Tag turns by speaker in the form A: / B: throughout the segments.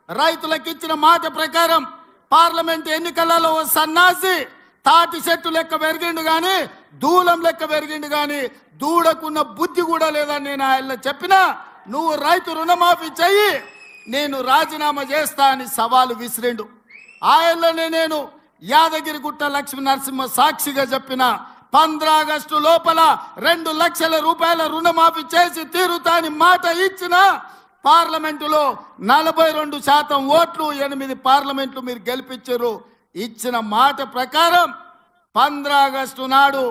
A: రైతులకు ఇచ్చిన మాట ప్రకారం పార్లమెంట్ ఎన్నికలలో ఓ సన్నాసి తాటి చెట్టు లెక్క పెరిగిండు గాని దూలం లెక్క పెరిగిండు గాని దూడకున్న బుద్ధి కూడా లేదని నేను ఆయన చెప్పినా నువ్వు రైతు రుణమాఫీ చెయ్యి నేను రాజీనామా చేస్తా అని సవాలు విసిరిండు ఆయనలోనే నేను యాదగిరిగుట్ట లక్ష్మీ నరసింహ సాక్షిగా చెప్పిన పంద్ర ఆగస్టు లోపల రెండు లక్షల రూపాయల రుణమాఫీ చేసి తీరుతా అని మాట ఇచ్చిన పార్లమెంటులో నలభై రెండు శాతం ఓట్లు ఎనిమిది పార్లమెంట్లు మీరు గెలిపించారు ఇచ్చిన మాట ప్రకారం పంద్ర ఆగస్టు నాడు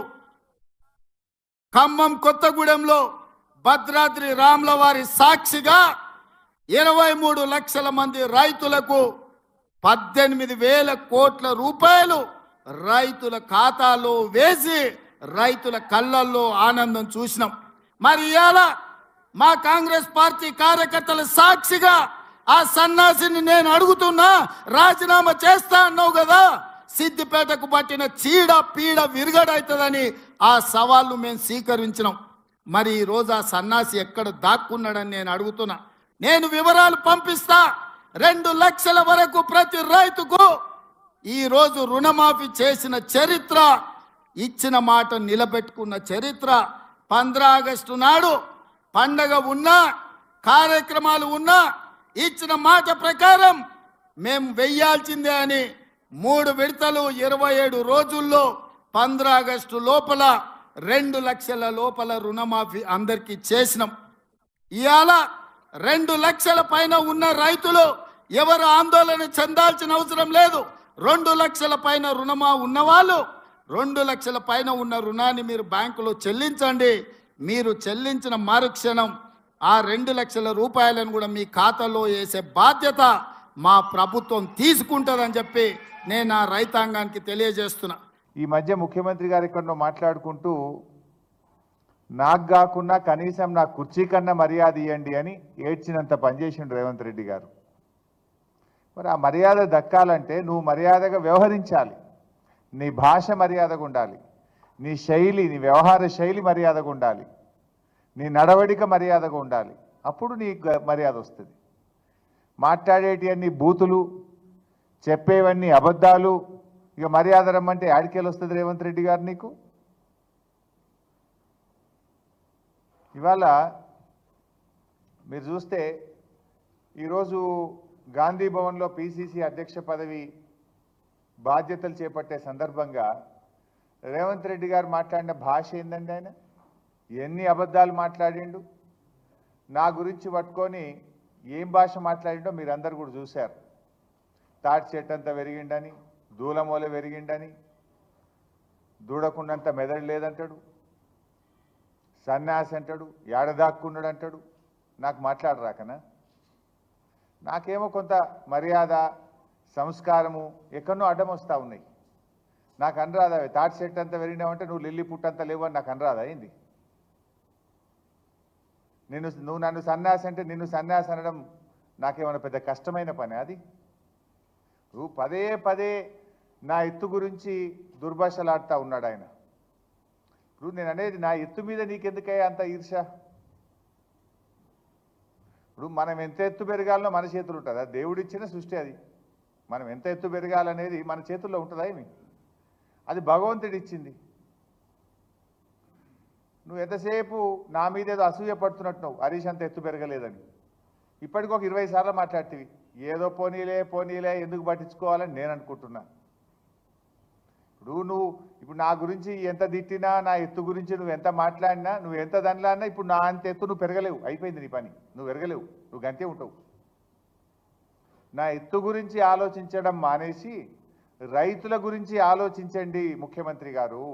A: ఖమ్మం కొత్తగూడెంలో భద్రాద్రి రాముల వారి సాక్షిగా ఇరవై మూడు లక్షల మంది రైతులకు పద్దెనిమిది వేల కోట్ల రూపాయలు రైతుల ఖాతాలో వేసి రైతుల కళ్ళల్లో ఆనందం చూసినాం మరి ఇవాళ మా కాంగ్రెస్ పార్టీ కార్యకర్తల సాక్షిగా ఆ సన్నాసిని నేను అడుగుతున్నా రాజీనామా చేస్తా అన్నావు కదా సిద్దిపేటకు పట్టిన చీడ పీడ విరుగడవుతుందని ఆ సవాల్ను మేము స్వీకరించినాం మరి ఈ రోజు ఆ సన్నాసి ఎక్కడ దాక్కున్నాడని నేను అడుగుతున్నా నేను వివరాలు పంపిస్తా రెండు లక్షల వరకు ప్రతి రైతుకు ఈ రోజు రుణమాఫీ చేసిన చరిత్ర ఇచ్చిన మాట నిలబెట్టుకున్న చరిత్ర పంద్ర ఆగస్టు నాడు పండగ ఉన్నా కార్యక్రమాలు ఉన్నా ఇచ్చిన మాట ప్రకారం మేము వెయ్యాల్సిందే అని మూడు విడతలు ఇరవై ఏడు రోజుల్లో పంద్ర ఆగస్టు లోపల రెండు లక్షల లోపల రుణమాఫీ అందరికీ చేసినాం ఇవాళ రెండు లక్షల పైన ఉన్న రైతులు ఎవరు ఆందోళన చెందాల్సిన అవసరం లేదు రెండు లక్షల పైన రుణమా ఉన్నవాళ్ళు రెండు లక్షల పైన ఉన్న రుణాన్ని మీరు బ్యాంకులో చెల్లించండి మీరు చెల్లించిన మరుక్షణం ఆ రెండు లక్షల రూపాయలను కూడా మీ ఖాతాలో వేసే బాధ్యత మా ప్రభుత్వం తీసుకుంటుందని చెప్పి నేను ఆ రైతాంగానికి తెలియజేస్తున్నా
B: ఈ మధ్య ముఖ్యమంత్రి గారు ఎక్కడో మాట్లాడుకుంటూ నాకు కాకుండా కనీసం నా కుర్చీ కన్నా మర్యాద ఇవ్వండి అని ఏడ్చినంత పనిచేసిండు రేవంత్ రెడ్డి గారు మరి ఆ మర్యాద దక్కాలంటే నువ్వు మర్యాదగా వ్యవహరించాలి నీ భాష మర్యాదగా ఉండాలి నీ శైలి నీ వ్యవహార శైలి మర్యాదగా ఉండాలి నీ నడవడిక మర్యాదగా ఉండాలి అప్పుడు నీ మర్యాద వస్తుంది మాట్లాడేటివన్నీ బూతులు చెప్పేవన్నీ అబద్ధాలు ఇక మర్యాద రమ్మంటే ఆడికేలు వస్తుంది రేవంత్ రెడ్డి గారు నీకు ఇవాళ మీరు చూస్తే ఈరోజు గాంధీ భవన్లో పిసిసి అధ్యక్ష పదవి బాధ్యతలు చేపట్టే సందర్భంగా రేవంత్ రెడ్డి గారు మాట్లాడిన భాష ఏందండి ఆయన ఎన్ని అబద్ధాలు మాట్లాడిండు నా గురించి పట్టుకొని ఏం భాష మాట్లాడిండో మీరందరూ కూడా చూశారు తాటి చెట్టు అంతా పెరిగిండని దూలమూల పెరిగిండని దూడకుండంత మెదడు లేదంటాడు సన్యాసి అంటాడు ఏడదాక్కున్నాడు అంటాడు నాకు మాట్లాడరాకనా నాకేమో కొంత మర్యాద సంస్కారము ఎక్కడనో అడ్డం వస్తూ ఉన్నాయి నాకు అనరాదా తాటి చెట్టు అంతా పెరిగినావంటే నువ్వు లిల్లీ పుట్టంతా లేవు అని నాకు అనరాదా ఏంది నిన్ను నువ్వు నన్ను సన్యాసి అంటే నిన్ను సన్యాసి అనడం నాకేమైనా పెద్ద కష్టమైన పని అది నువ్వు పదే పదే నా ఎత్తు గురించి దుర్భాషలాడుతూ ఉన్నాడు ఆయన ఇప్పుడు నేను అనేది నా ఎత్తు మీద నీకెందుకయ్యా అంత ఈర్ష ఇప్పుడు మనం ఎంత ఎత్తు పెరగాలనో మన చేతులు ఉంటుందా దేవుడిచ్చిన సృష్టి అది మనం ఎంత ఎత్తు పెరగాలనేది మన చేతుల్లో ఉంటుందా ఏమి అది భగవంతుడు ఇచ్చింది నువ్వు ఎంతసేపు నా మీద ఏదో అసూయ పడుతున్నట్టున్నావు హరీష్ అంత ఎత్తు పెరగలేదని ఇప్పటికి ఒక ఇరవై సార్లు మాట్లాడుతీవి ఏదో పోనీలే పోనీలే ఎందుకు పట్టించుకోవాలని నేను అనుకుంటున్నా ఇప్పుడు నువ్వు ఇప్పుడు నా గురించి ఎంత తిట్టినా నా ఎత్తు గురించి నువ్వు ఎంత మాట్లాడినా నువ్వు ఎంత దానిలాడినా ఇప్పుడు నా అంత ఎత్తు నువ్వు పెరగలేవు అయిపోయింది నీ పని నువ్వు పెరగలేవు నువ్వు గంతే ఉంటావు నా ఎత్తు గురించి ఆలోచించడం మానేసి రైతుల గురించి ఆలోచించండి ముఖ్యమంత్రి గారు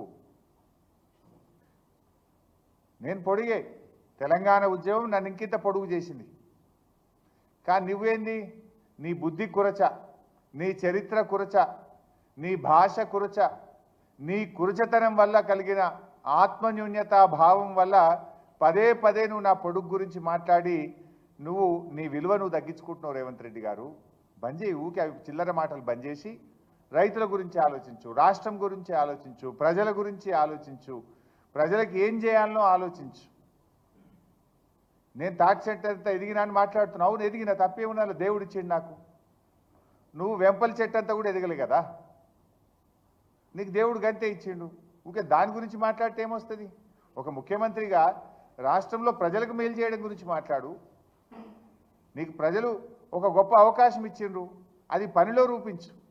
B: నేను పొడిగే తెలంగాణ ఉద్యమం నన్ను ఇంకింత పొడుగు చేసింది కానీ నువ్వేంది నీ బుద్ధి కురచ నీ చరిత్ర కురచ నీ భాష కురచ నీ కురచతనం వల్ల కలిగిన ఆత్మన్యూన్యత భావం వల్ల పదే పదే నువ్వు నా పొడుగు గురించి మాట్లాడి నువ్వు నీ విలువ నువ్వు తగ్గించుకుంటున్నావు రేవంత్ రెడ్డి గారు బంద్ చేయి ఊకే అవి చిల్లర మాటలు బంద్ చేసి రైతుల గురించి ఆలోచించు రాష్ట్రం గురించి ఆలోచించు ప్రజల గురించి ఆలోచించు ప్రజలకు ఏం చేయాలనో ఆలోచించు నేను తాటి చెట్టు అంతా ఎదిగినా అని మాట్లాడుతున్నా అవును ఎదిగిన తప్పేమున్నా దేవుడు ఇచ్చిండు నాకు నువ్వు వెంపల చెట్టు అంతా కూడా ఎదగలే కదా నీకు దేవుడు గంతే ఇచ్చిండు ఊకే దాని గురించి మాట్లాడితే ఏమొస్తుంది ఒక ముఖ్యమంత్రిగా రాష్ట్రంలో ప్రజలకు మేలు చేయడం గురించి మాట్లాడు నీకు ప్రజలు ఒక గొప్ప అవకాశం ఇచ్చిండ్రు అది పనిలో రూపించు